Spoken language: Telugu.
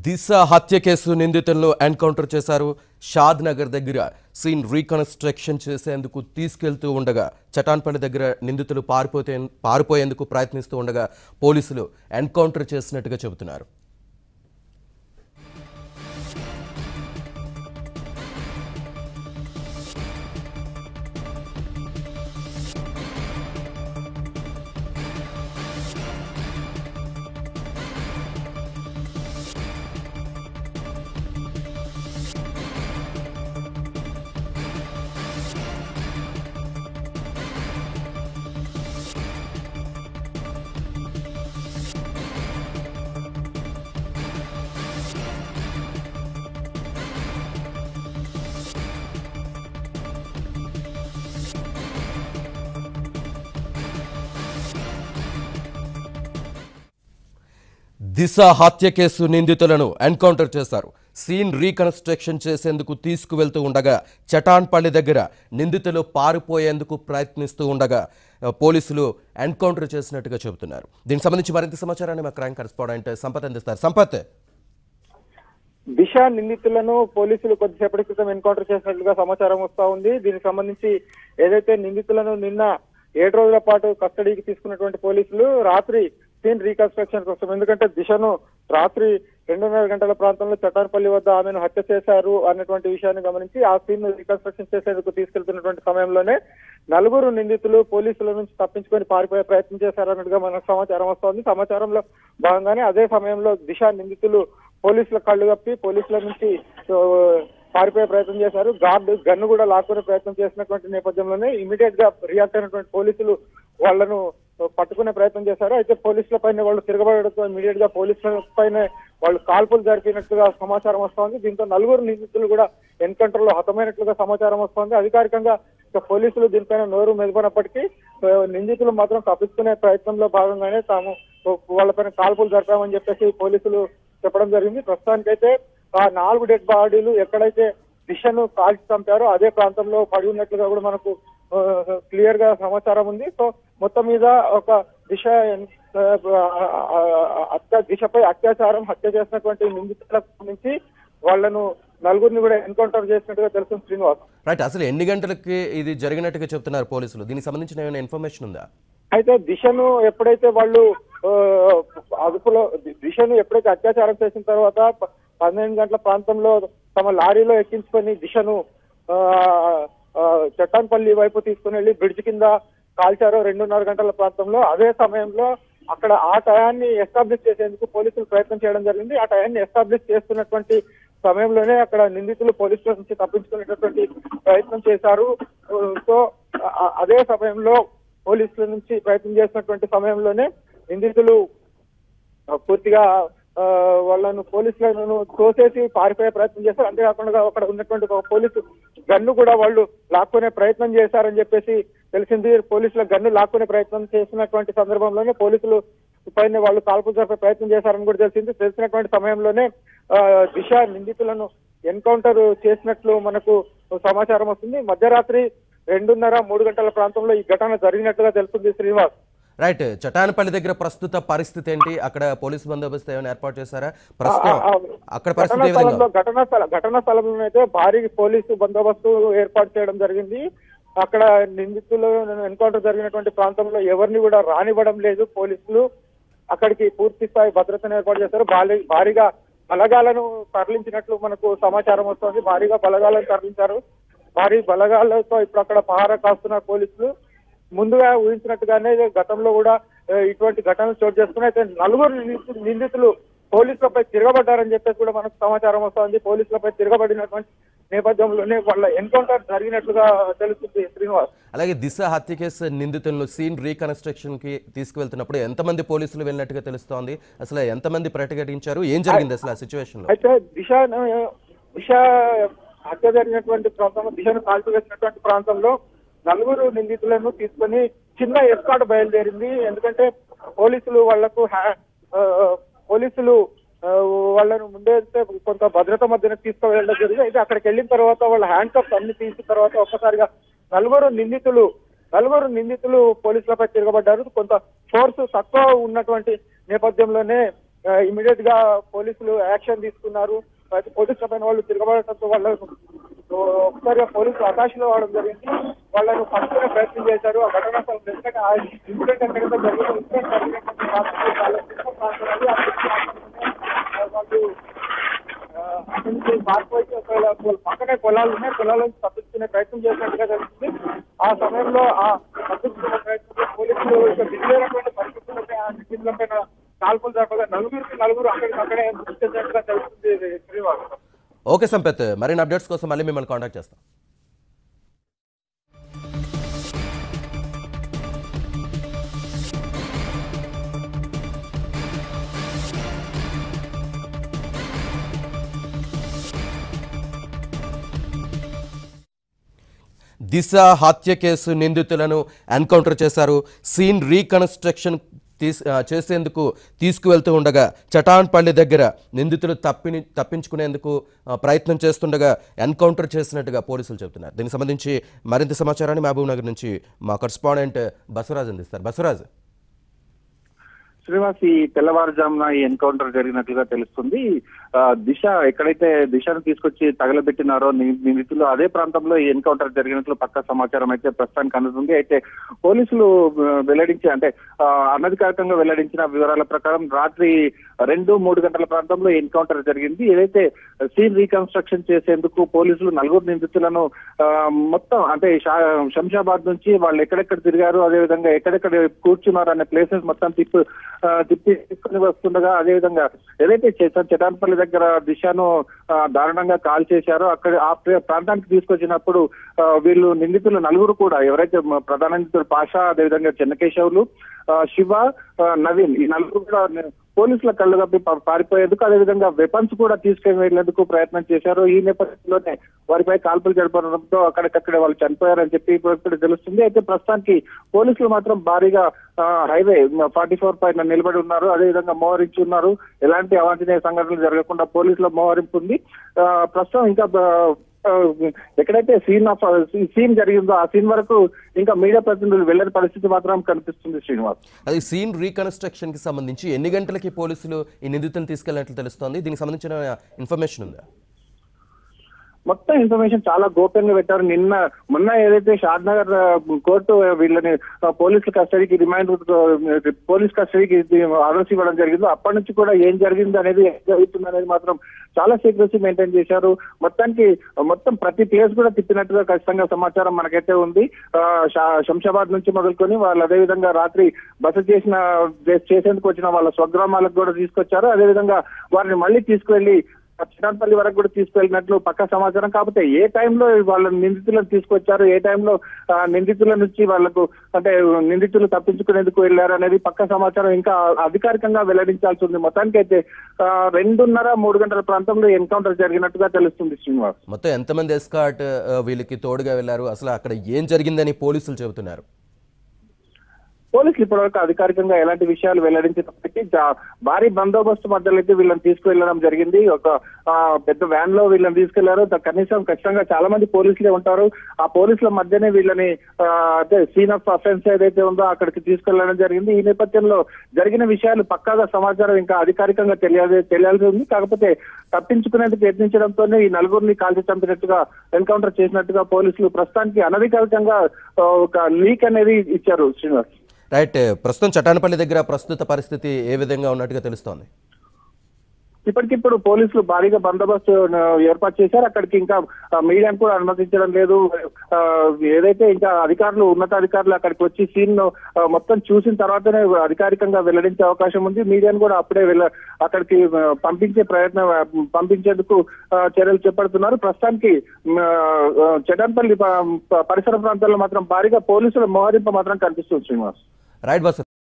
దిశ హత్య కేసు నిందితులను ఎన్కౌంటర్ చేశారు షాద్ నగర్ దగ్గర సీన్ రీకన్స్ట్రక్షన్ చేసేందుకు తీసుకెళ్తూ ఉండగా చటాన్పల్లి దగ్గర నిందితులు పారిపోతే పారిపోయేందుకు ప్రయత్నిస్తూ ఉండగా పోలీసులు ఎన్కౌంటర్ చేసినట్టుగా చెబుతున్నారు దిశ హత్య కేసు నిందితులను ఎన్కౌంటర్ చేశారు సీన్ రీకన్స్ట్రక్షన్ చేసేందుకు తీసుకువెళ్తూ ఉండగా చటాన్పల్లి దగ్గర నిందితులు పారిపోయేందుకు ప్రయత్నిస్తూ ఉండగా ఆ, పోలీసులు ఎన్కౌంటర్ చేసినట్టుగా చెబుతున్నారు దీనికి సంబంధించి మరింత సమాచారాన్ని మా క్రైమ్ కరెస్పాండెంట్ సంపత్ అందిస్తారు సంపత్ దిశ నిందితులను పోలీసులు కొద్దిసేపటి క్రితం ఎన్కౌంటర్ చేసినట్లుగా సమాచారం వస్తా ఉంది దీనికి సంబంధించి ఏదైతే నిందితులను నిన్న ఏడు రోజుల పాటు కస్టడీకి తీసుకున్నటువంటి పోలీసులు రాత్రి సీన్ రీకన్స్ట్రక్షన్ కోసం ఎందుకంటే దిశను రాత్రి రెండున్నర గంటల ప్రాంతంలో చట్టారపల్లి వద్ద ఆమెను హత్య చేశారు అన్నటువంటి విషయాన్ని గమనించి ఆ సీన్ రీకన్స్ట్రక్షన్ చేసేందుకు తీసుకెళ్తున్నటువంటి సమయంలోనే నలుగురు నిందితులు పోలీసుల నుంచి తప్పించుకొని పారిపోయే ప్రయత్నం చేశారన్నట్టుగా మనకు సమాచారం వస్తోంది సమాచారంలో భాగంగానే అదే సమయంలో దిశ నిందితులు పోలీసుల కళ్ళు కప్పి పోలీసుల నుంచి ఆ, పారిపోయే ప్రయత్నం చేశారు గార్డు గన్ను కూడా లాక్కునే ప్రయత్నం చేసినటువంటి నేపథ్యంలోనే ఇమీడియట్ గా రియాక్ట్ అయినటువంటి పోలీసులు వాళ్ళను పట్టుకునే ప్రయత్నం చేశారు అయితే పోలీసుల పైన వాళ్ళు తిరగబడడంతో ఇమీడియట్ గా పోలీసుల పైన వాళ్ళు కాల్పులు జరిపినట్లుగా సమాచారం వస్తోంది దీంతో నలుగురు నిందితులు కూడా ఎన్కౌంటర్ లో హతమైనట్లుగా సమాచారం వస్తోంది అధికారికంగా ఇక పోలీసులు దీనిపైన నోరు మెదపనప్పటికీ ఆ, నిందితులు మాత్రం తప్పించుకునే ప్రయత్నంలో భాగంగానే తాము వాళ్ళపైన కాల్పులు జరిపామని చెప్పేసి పోలీసులు చెప్పడం జరిగింది ప్రస్తుతానికైతే ఆ నాలుగు డెడ్ బాడీలు ఎక్కడైతే దిశను కాల్చి చంపారో అదే ప్రాంతంలో పడి ఉన్నట్లుగా కూడా మనకు క్లియర్ గా సమాచారం ఉంది సో మొత్తం మీద ఒక దిశ ఆ, ఆ, అత్య దిశపై అత్యాచారం హత్య చేసినటువంటి నిందితులకు నుంచి వాళ్ళను నలుగురిని కూడా ఎన్కౌంటర్ చేసినట్టుగా తెలుస్తుంది శ్రీనివాస్ రైట్ అసలు ఎన్ని గంటలకి ఇది జరిగినట్టుగా చెప్తున్నారు పోలీసులు దీనికి సంబంధించిన ఏమైనా ఇన్ఫర్మేషన్ ఉందా అయితే దిశను ఎప్పుడైతే వాళ్ళు ఆ, అదుపులో ది- దిశను ఎప్పుడైతే అత్యాచారం చేసిన తర్వాత ప- పన్నెండు గంటల ప్రాంతంలో తమ లారీలో ఎక్కించుకొని దిశను ఆ, ఆ, చట్టాన్పల్లి వైపు తీసుకుని వెళ్ళి బ్రిడ్జ్ కింద కాల్చారో రెండున్నర గంటల ప్రాంతంలో అదే సమయంలో అక్కడ ఆ టయాన్ని ఎస్టాబ్లిష్ చేసేందుకు పోలీసులు ప్రయత్నం చేయడం జరిగింది ఆ టయాన్ని ఎస్టాబ్లిష్ చేస్తున్నటువంటి సమయంలోనే అక్కడ నిందితులు పోలీసుల నుంచి తప్పించుకునేటటువంటి ప్రయత్నం చేశారు సో ఆ- అదే సమయంలో పోలీసుల నుంచి ప్రయత్నం చేసినటువంటి సమయంలోనే నిందితులు ఆ, పూర్తిగా ఆ, వాళ్ళను పోలీసులను తోసేసి పారిపోయే ప్రయత్నం చేశారు అంతేకాకుండా అక్కడ ఉన్నటువంటి ఒక పోలీసు గన్ను కూడా వాళ్ళు లాక్కునే ప్రయత్నం చేశారని చెప్పేసి తెలిసింది పోలీసుల గన్ను లాక్కునే ప్రయత్నం చేసినటువంటి సందర్భంలోనే పోలీసులు పైన వాళ్ళు కాల్పులు జరిపే ప్రయత్నం చేశారని కూడా తెలిసింది తెలిసినటువంటి సమయంలోనే ఆ, దిశ నిందితులను ఎన్కౌంటర్ చేసినట్లు మనకు సమాచారం వస్తుంది మధ్యరాత్రి రెండున్నర మూడు గంటల ప్రాంతంలో ఈ ఘటన జరిగినట్టుగా తెలుస్తుంది శ్రీనివాస్ రైట్ చటాన్పల్లి దగ్గర ప్రస్తుత పరిస్థితి ఏంటి అక్కడ పోలీసు బందోబస్తు ఏమైనా ఏర్పాటు చేశారా ప్రస్తుతం ఆ, ఆ, అక్కడ ఘటనా పరిస్థితి ఏ స్థలంలో విధంగా ఘటనా స్థల ఘటనా స్థలంలో అయితే భారీ పోలీసు బందోబస్తు ఏర్పాటు చేయడం జరిగింది అక్కడ నిందితులు ఎన్కౌంటర్ జరిగినటువంటి ప్రాంతంలో ఎవరిని కూడా రానివ్వడం లేదు పోలీసులు అక్కడికి పూర్తి స్థాయి భద్రతను ఏర్పాటు చేశారు భారీ భారీగా బలగాలను తరలించినట్లు మనకు సమాచారం వస్తుంది భారీగా బలగాలను తరలించారు భారీ బలగాలతో ఇప్పుడు అక్కడ పహారా కాస్తున్నారు పోలీసులు ముందుగా ఊహించినట్టుగానే గతంలో కూడా ఆ, ఇటువంటి ఘటనలు చోటు చేసుకుని అయితే నలుగురు నిందితు- నిందితులు పోలీసులపై తిరగబడ్డారని చెప్పేసి కూడా మనకు సమాచారం వస్తుంది పోలీసులపై తిరగబడినటువంటి నేపథ్యంలోనే వాళ్ళ ఎన్కౌంటర్ జరిగినట్లుగా తెలుస్తుంది శ్రీనివాస్ అలాగే దిశ హత్య కేసు నిందితులను సీన్ రీకన్స్ట్రక్షన్ కి తీసుకువెళ్తున్నప్పుడు ఎంతమంది పోలీసులు వెళ్ళినట్టుగా తెలుస్తోంది అసలు ఎంతమంది ప్రతిఘటించారు ఏం జరిగింది అసలు ఆ సిచ్యువేషన్ లో అయితే దిశ దిశ హత్య జరిగినటువంటి ప్రాంతంలో దిశను కాల్చివేసినటువంటి ప్రాంతంలో నలుగురు నిందితులను తీసుకొని చిన్న ఎస్కాట్ బయలుదేరింది ఎందుకంటే పోలీసులు వాళ్లకు హ్యా- ఆ, పోలీసులు ఆ, వాళ్ళను ముందే కొంత భద్రత మధ్యన తీసుకువెళ్ళడం జరిగింది అయితే అక్కడికి వెళ్ళిన తర్వాత వాళ్ళ హ్యాండ్ కప్స్ అన్ని తీసిన తర్వాత ఒక్కసారిగా నలుగురు నిందితులు నలుగురు నిందితులు పోలీసులపై తిరగబడ్డారు కొంత ఫోర్స్ తక్కువ ఉన్నటువంటి నేపథ్యంలోనే ఇమీడియట్ గా పోలీసులు యాక్షన్ తీసుకున్నారు అయితే పోలీసుల పైన వాళ్ళు తిరగబడటంతో వాళ్ళకు ఒకసారిగా పోలీసులు అటాచ్లో అవడం జరిగింది వాళ్ళను పట్టుకునే ప్రయత్నం చేశారు ఆ ఘటన స్థలం ఎందుకంటే ఆ ఇన్సిడెంట్ ఎక్కడైతే జరిగిందో ఇన్సిడెంట్ జరిగినటువంటి ప్రాంతంలో వాళ్ళ చిన్న ప్రాంతం అది. ఆ చిన్న ప్రాంతంలోనే వాళ్ళు ఆ, అక్కడి నుంచి పారిపోయి ఒకవేళ వాళ్ళ పక్కనే పొలాలు ఉన్నాయి పొలాల నుంచి తప్పించుకునే ప్రయత్నం చేసినట్టుగా తెలుస్తుంది ఆ సమయంలో ఆ తప్పించుకునే ప్రయత్నంలో పోలీసులు ఇక దిగలేనటువంటి పరిస్థితులపై ఆ నిందితుల పైన కాల్పులు జరపగా నలుగురికి నలుగురు అక్కడికి అక్కడే మృతి చెందినట్టుగా తెలుస్తుంది శ్రీనివాస్ ఓకే సంపత్ మరిన్ని అప్డేట్స్ కోసం మళ్ళీ మిమ్మల్ని కాంటాక్ట్ చేస్తాం దిశ హత్య కేసు నిందితులను ఎన్కౌంటర్ చేశారు సీన్ రీకన్స్ట్రక్షన్ తీస్ ఆ, చేసేందుకు తీసుకువెళ్తూ ఉండగా చటాన్పల్లి దగ్గర నిందితులు తప్పిని తప్పించుకునేందుకు ఆ, ప్రయత్నం చేస్తుండగా ఎన్కౌంటర్ చేసినట్టుగా పోలీసులు చెబుతున్నారు దీనికి సంబంధించి మరింత సమాచారాన్ని మహబూబ్ నగర్ నుంచి మా కరస్పాండెంట్ బసవరాజ్ అందిస్తారు బసవరాజ్ శ్రీనివాస్ ఈ తెల్లవారుజామున ఈ ఎన్కౌంటర్ జరిగినట్లుగా తెలుస్తుంది ఆ, దిశ ఎక్కడైతే దిశను తీసుకొచ్చి తగలబెట్టినారో ని- నిందితులు అదే ప్రాంతంలో ఈ ఎన్కౌంటర్ జరిగినట్లు పక్క సమాచారం అయితే ప్రస్తుతానికి అందుతుంది అయితే పోలీసులు ఆ, వెల్లడించి అంటే ఆ, అనధికారికంగా వెల్లడించిన వివరాల ప్రకారం రాత్రి రెండు మూడు గంటల ప్రాంతంలో ఈ ఎన్కౌంటర్ జరిగింది ఏదైతే సీన్ రీకన్స్ట్రక్షన్ చేసేందుకు పోలీసులు నలుగురు నిందితులను ఆ, మొత్తం అంటే షా- శంషాబాద్ నుంచి వాళ్ళు ఎక్కడెక్కడ తిరిగారు అదేవిధంగా ఎక్కడెక్కడ కూర్చున్నారు అనే ప్లేసెస్ మొత్తం తిప్పు ఆ, తిప్పి తీసుకుని వస్తుండగా అదేవిధంగా ఏదైతే చేత- చటాన్పల్లి దగ్గర దిశను ఆ, దారుణంగా కాల్ చేశారో అక్కడ ఆ ప్ర- ప్రాంతానికి తీసుకొచ్చినప్పుడు ఆ, వీళ్ళు నిందితులు నలుగురు కూడా ఎవరైతే మ- ప్రధాన నిందితులు పాషా అదేవిధంగా చెన్నకేశవులు ఆ, శివ ఆ, నవీన్ ఈ నలుగురు కూడా ని- పోలీసుల కళ్ళు కప్పి పా- పారిపోయేందుకు అదేవిధంగా వెపన్స్ కూడా తీసుకుని వెళ్లేందుకు ప్రయత్నం చేశారు ఈ నేపథ్యంలోనే వారిపై కాల్పులు జరపడంతో అక్కడికక్కడే వాళ్ళు చనిపోయారని చెప్పి ఇప్పుడు ఇప్పుడు తెలుస్తుంది అయితే ప్రస్తుతానికి పోలీసులు మాత్రం భారీగా ఆ, హైవే ఫార్టీ ఫోర్ పైన నిలబడి ఉన్నారు అదేవిధంగా మోహరించి ఉన్నారు ఎలాంటి అవాంఛనీయ సంఘటనలు జరగకుండా పోలీసుల మోహరింపు ఉంది ఆ, ప్రస్తుతం ఇంకా ఆ, ఆ, ఎక్కడైతే సీన్ ఆఫ్ సీన్ జరిగిందో ఆ సీన్ వరకు ఇంకా మీడియా ప్రతినిధులు వెళ్ళని పరిస్థితి మాత్రం కనిపిస్తుంది శ్రీనివాస్ అది సీన్ రీకన్స్ట్రక్షన్కి సంబంధించి ఎన్ని గంటలకి పోలీసులు ఈ నిందితులను తీసుకెళ్ళినట్లు తెలుస్తోంది దీనికి సంబంధించిన ఇన్ఫర్మేషన్ ఉందా మొత్తం ఇన్ఫర్మేషన్ చాలా గోప్యంగా పెట్టారు నిన్న మొన్న ఏదైతే షాద్ నగర్ ఆ, కోర్టు వీళ్ళని ఆ, పోలీస్ కస్టడీకి రిమైండ్ పోలీస్ కస్టడీకి ఆర్డర్స్ ఇవ్వడం జరిగిందో అప్పటి నుంచి కూడా ఏం జరిగింది అనేది ఏం జరుగుతుంది అనేది మాత్రం చాలా సీక్రెసీ మెయింటైన్ చేశారు మొత్తానికి మొత్తం ప్రతి ప్లేస్ కూడా తిప్పినట్టుగా ఖచ్చితంగా సమాచారం మనకైతే ఉంది ఆ, షా- శంషాబాద్ నుంచి మొదలుకొని వాళ్ళు అదేవిధంగా రాత్రి బస చేసిన చేసేందుకు వచ్చిన వాళ్ళ స్వగ్రామాలకు కూడా తీసుకొచ్చారు అదేవిధంగా వారిని మళ్ళీ తీసుకువెళ్లి చిన్నపల్లి వరకు కూడా తీసుకెళ్ళినట్లు పక్క సమాచారం కాకపోతే ఏ టైంలో వాళ్ళ నిందితులను తీసుకొచ్చారు ఏ టైంలో ఆ, నిందితుల నుంచి వాళ్ళకు అంటే నిందితులు తప్పించుకునేందుకు వెళ్ళారు అనేది పక్క సమాచారం ఇంకా అధికారికంగా వెల్లడించాల్సి ఉంది మొత్తానికైతే ఆ, రెండున్నర మూడు గంటల ప్రాంతంలో ఎన్కౌంటర్ జరిగినట్టుగా తెలుస్తుంది శ్రీనివాస్ మొత్తం ఎంతమంది ఎస్కాట్ ఆ, వీళ్ళకి తోడుగా వెళ్ళారు అసలు అక్కడ ఏం జరిగిందని పోలీసులు చెబుతున్నారు పోలీసులు ఇప్పటివరకు అధికారికంగా ఎలాంటి విషయాలు వెల్లడించినప్పటికీ జా- భారీ బందోబస్తు మధ్యలో అయితే వీళ్ళని తీసుకువెళ్ళడం జరిగింది ఒక ఆ, పెద్ద వ్యాన్ లో వీళ్ళని తీసుకెళ్లారు ద- కనీసం ఖచ్చితంగా చాలా మంది పోలీసులే ఉంటారు ఆ పోలీసుల మధ్యనే వీళ్ళని ఆ, అదే సీన్ ఆఫ్ అఫెన్స్ ఏదైతే ఉందో అక్కడికి తీసుకెళ్లడం జరిగింది ఈ నేపథ్యంలో జరిగిన విషయాలు పక్కాగా సమాచారం ఇంకా అధికారికంగా తెలియాలి తెలియాల్సి ఉంది కాకపోతే తప్పించుకునేందుకు యత్నించడంతోనే ఈ నలుగురిని కాల్చి చంపినట్టుగా ఎన్కౌంటర్ చేసినట్టుగా పోలీసులు ప్రస్తుతానికి అనధికారికంగా ఆ, ఒక లీక్ అనేది ఇచ్చారు శ్రీనివాస్ రైట్ ప్రస్తుతం చటానపల్లి దగ్గర ప్రస్తుత పరిస్థితి ఏ విధంగా ఉన్నట్టుగా తెలుస్తోంది ఇప్పటికిప్పుడు పోలీసులు భారీగా బందోబస్తు ఆ, ఏర్పాటు చేశారు అక్కడికి ఇంకా ఆ, మీడియాను కూడా అనుమతించడం లేదు ఆ, ఏదైతే ఇంకా అధికారులు ఉన్నతాధికారులు అక్కడికి వచ్చి సీన్ ను ఆ, మొత్తం చూసిన తర్వాతనే అధికారికంగా వెల్లడించే అవకాశం ఉంది మీడియాను కూడా అప్పుడే వెళ్ళ అక్కడికి ఆ, పంపించే ప్రయత్నం ఆ, పంపించేందుకు ఆ, చర్యలు చేపడుతున్నారు ప్రస్తుతానికి ఆ, ఆ, చటంపల్లి ప- పరిసర ప్రాంతాల్లో మాత్రం భారీగా పోలీసుల మోహరింపు మాత్రం కనిపిస్తుంది శ్రీనివాస్ రైట్ బస్